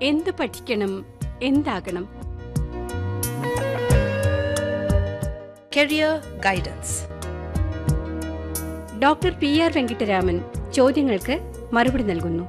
എന്ത് പഠിക്കണം എന്താകണം Career Guidance. Doctor P R Venkataraman ചോദ്യങ്ങൾക്ക് മറുപടി നൽകുന്നു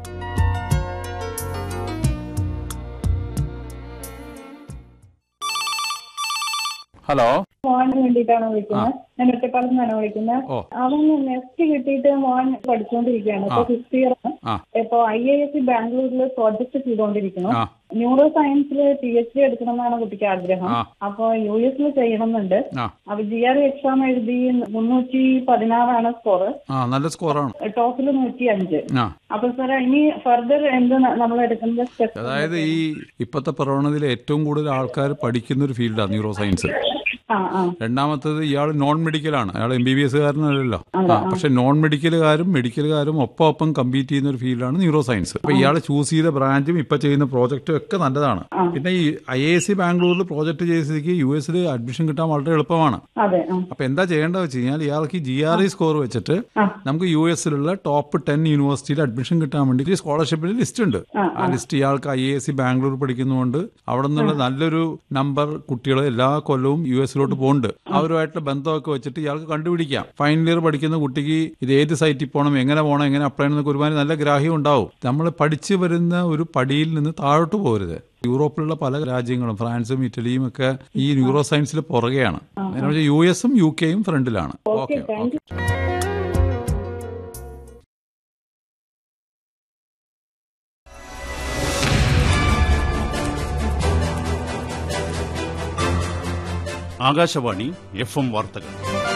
ഹലോ മോന് വേണ്ടിയിട്ടാണ് വിളിക്കുന്നത് ഞാൻ ഒറ്റപ്പാലത്ത് നിന്നാണ് വിളിക്കുന്നത് ഓ. അവൻ നെക്സ്റ്റ് കിട്ടിയിട്ട് മോൻ പഠിച്ചുകൊണ്ടിരിക്കുകയാണ് ഇപ്പൊ ആ. ഫിഫ്ത് ഇയർ ആ. ഇപ്പൊ ഐ ഐ എസ് സി ബാംഗ്ലൂരിൽ പ്രോജക്ട് ചെയ്തുകൊണ്ടിരിക്കുന്നു ആ ന്യൂറോ സയൻസിൽ പി എച്ച് ഡി എടുക്കണമെന്നാണ് കുട്ടിക്ക് ആഗ്രഹം ആ. അപ്പൊ യു എസിൽ ചെയ്യണമെന്നുണ്ട് ആ അപ്പൊ ജി ആർ എക്സാം എഴുതി മുന്നൂറ്റി പതിനാറാണ് സ്കോർ ആ നല്ല സ്കോറാണ് ടോപ്പിൽ നൂറ്റി അഞ്ച് ആ അപ്പൊ സാർ ഇനി ഫർദർ എന്ത് നമ്മൾ എടുക്കുന്ന സ്റ്റെപ്പ് അതായത് ഈ ഇപ്പോഴത്തെ പ്രവണതയിൽ ഏറ്റവും കൂടുതൽ ആൾക്കാർ പഠിക്കുന്ന ഒരു ഫീൽഡാണ് ന്യൂറോ സയൻസ് ആ ആ രണ്ടാമത്തത് ഇയാൾ നോൺ മെഡിക്കലാണ് അയാൾ എം ബി ബി എസ് കാരനല്ലല്ലോ ആ പക്ഷെ നോൺ മെഡിക്കലുകാരും മെഡിക്കലുകാരും ഒപ്പം ഒപ്പം കമ്പീറ്റ് ചെയ്യുന്ന ഒരു ഫീൽഡാണ് ന്യൂറോ സയൻസ് അപ്പൊ ഇയാൾ ചൂസ് ചെയ്ത ബ്രാഞ്ചും ഇപ്പൊ ചെയ്യുന്ന പ്രോജക്റ്റും ഒക്കെ നല്ലതാണ് പിന്നെ ഈ ഐ എ സി ബാംഗ്ലൂരിൽ പ്രോജക്റ്റ് ചെയ്ത സ്ഥിതിക്ക് യു എസിൽ അഡ്മിഷൻ കിട്ടാൻ വളരെ എളുപ്പമാണ് അതെ ആ അപ്പൊ എന്താ ചെയ്യേണ്ടത് വെച്ച് കഴിഞ്ഞാൽ ഇയാൾക്ക് ജി ആർ ഇ സ്കോർ വെച്ചിട്ട് ആ. നമുക്ക് യു എസിലുള്ള ടോപ്പ് ടെൻ യൂണിവേഴ്സിറ്റിയിൽ അഡ്മിഷൻ കിട്ടാൻ വേണ്ടി സ്കോളർഷിപ്പിൽ ലിസ്റ്റ് ഉണ്ട് ആ, ആ ലിസ്റ്റ് ഇയാൾക്ക് ഐ എ സി ബാംഗ്ലൂർ പഠിക്കുന്നതുകൊണ്ട് അവിടെ നിന്നുള്ള നല്ലൊരു നമ്പർ കുട്ടികൾ എല്ലാ കൊല്ലവും യു എസിലോട്ട് പോകുന്നുണ്ട് അവരുമായിട്ടുള്ള ബന്ധമൊക്കെ വെച്ചിട്ട് ഇയാൾക്ക് കണ്ടുപിടിക്കാം ഫൈനൽ ഇയർ പഠിക്കുന്ന കുട്ടിക്ക് ഇത് ഏത് സൈറ്റിൽ പോകണം എങ്ങനെ പോകണം എങ്ങനെ അപ്ലൈ ചെയ്യണമെന്നൊക്കെ ഒരുമാതിരി നല്ല ഗ്രാഹ്യം ഉണ്ടാവും നമ്മൾ പഠിച്ചു വരുന്ന ഒരു പടിയിൽ നിന്ന് താഴോട്ട് പോകരുത് യൂറോപ്പിലുള്ള പല രാജ്യങ്ങളും ഫ്രാൻസും ഇറ്റലിയും ഒക്കെ ഈ ന്യൂറോ സയൻസിൽ പുറകെയാണ് അതിനുവെച്ചാൽ യു എസും യു കെയും ഫ്രണ്ടിലാണ് okay thank okay Akashvani F M വാർത്തകൾ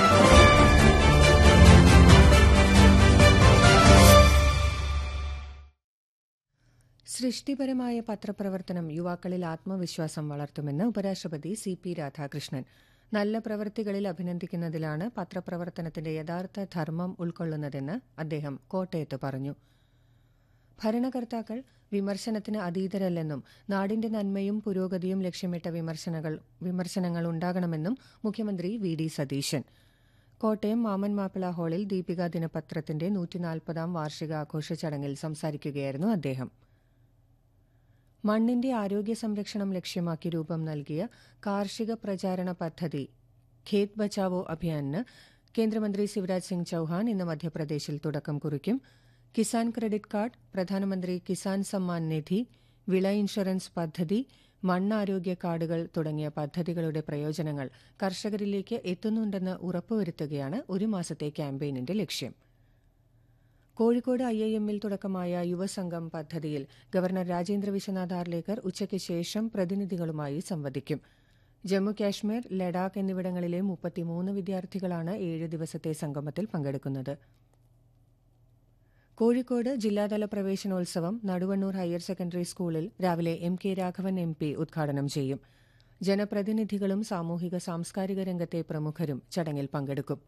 സൃഷ്ടിപരമായ പത്രപ്രവർത്തനം യുവാക്കളിൽ ആത്മവിശ്വാസം വളർത്തുമെന്ന് ഉപരാഷ്ട്രപതി സി പി രാധാകൃഷ്ണൻ നല്ല പ്രവൃത്തികളിൽ അഭിനന്ദിക്കുന്നതിലാണ് പത്രപ്രവർത്തനത്തിന്റെ യഥാർത്ഥ ധർമ്മം ഉൾക്കൊള്ളുന്നതെന്ന് അദ്ദേഹം കോട്ടയത്ത് പറഞ്ഞു ഭരണകർത്താക്കൾ വിമർശനത്തിന് അതീതരല്ലെന്നും നാടിന്റെ നന്മയും പുരോഗതിയും ലക്ഷ്യമിട്ട വിമർശനങ്ങൾ വിമർശനങ്ങൾ ഉണ്ടാകണമെന്നും മുഖ്യമന്ത്രി വി ഡി സതീശൻ കോട്ടയം മാമൻ മാപ്പിള ഹാളിൽ ദീപിക ദിനപത്രത്തിന്റെ നൂറ്റിനാൽപ്പതാം വാർഷികാഘോഷ ചടങ്ങിൽ സംസാരിക്കുകയായിരുന്നു അദ്ദേഹം മണ്ണിന്റെ ആരോഗ്യ സംരക്ഷണം ലക്ഷ്യമാക്കി രൂപം നൽകിയ കാർഷിക പ്രചാരണ പദ്ധതി ഖേത് ബച്ചാവോ അഭിയാനിന് കേന്ദ്രമന്ത്രി ശിവരാജ് സിംഗ് ചൌഹാൻ ഇന്ന് മധ്യപ്രദേശിൽ തുടക്കം കുറിക്കും കിസാൻ ക്രെഡിറ്റ് കാർഡ് പ്രധാനമന്ത്രി കിസാൻ സമ്മാൻ നിധി വിള ഇൻഷുറൻസ് പദ്ധതി മണ്ണാരോഗ്യ കാർഡുകൾ തുടങ്ങിയ പദ്ധതികളുടെ പ്രയോജനങ്ങൾ കർഷകരിലേക്ക് എത്തുന്നുണ്ടെന്ന് ഉറപ്പുവരുത്തുകയാണ് ഒരു മാസത്തെ ക്യാമ്പയിനിന്റെ ലക്ഷ്യം കോഴിക്കോട് ഐ ഐ എമ്മിൽ തുടക്കമായ യുവസംഘം പദ്ധതിയിൽ ഗവർണർ രാജേന്ദ്ര വിശ്വനാഥ് ആർലേക്കർ ഉച്ചയ്ക്ക് ശേഷം പ്രതിനിധികളുമായി സംവദിക്കും ജമ്മു കാശ്മീർ ലഡാക്ക് എന്നിവിടങ്ങളിലെ മുപ്പത്തിമൂന്ന് വിദ്യാർത്ഥികളാണ് ഏഴ് ദിവസത്തെ സംഗമത്തിൽ പങ്കെടുക്കുന്നത് കോഴിക്കോട് ജില്ലാതല പ്രവേശനോത്സവം നടുവണ്ണൂർ ഹയർ സെക്കൻഡറി സ്കൂളിൽ രാവിലെ M K Raghavan M P ഉദ്ഘാടനം ചെയ്യും ജനപ്രതിനിധികളും സാമൂഹിക സാംസ്കാരിക രംഗത്തെ പ്രമുഖരും ചടങ്ങിൽ പങ്കെടുക്കും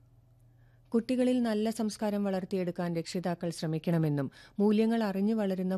കുട്ടികളിൽ നല്ല സംസ്കാരം വളർത്തിയെടുക്കാൻ രക്ഷിതാക്കൾ ശ്രമിക്കണമെന്നും മൂല്യങ്ങൾ അറിഞ്ഞു വളരുന്ന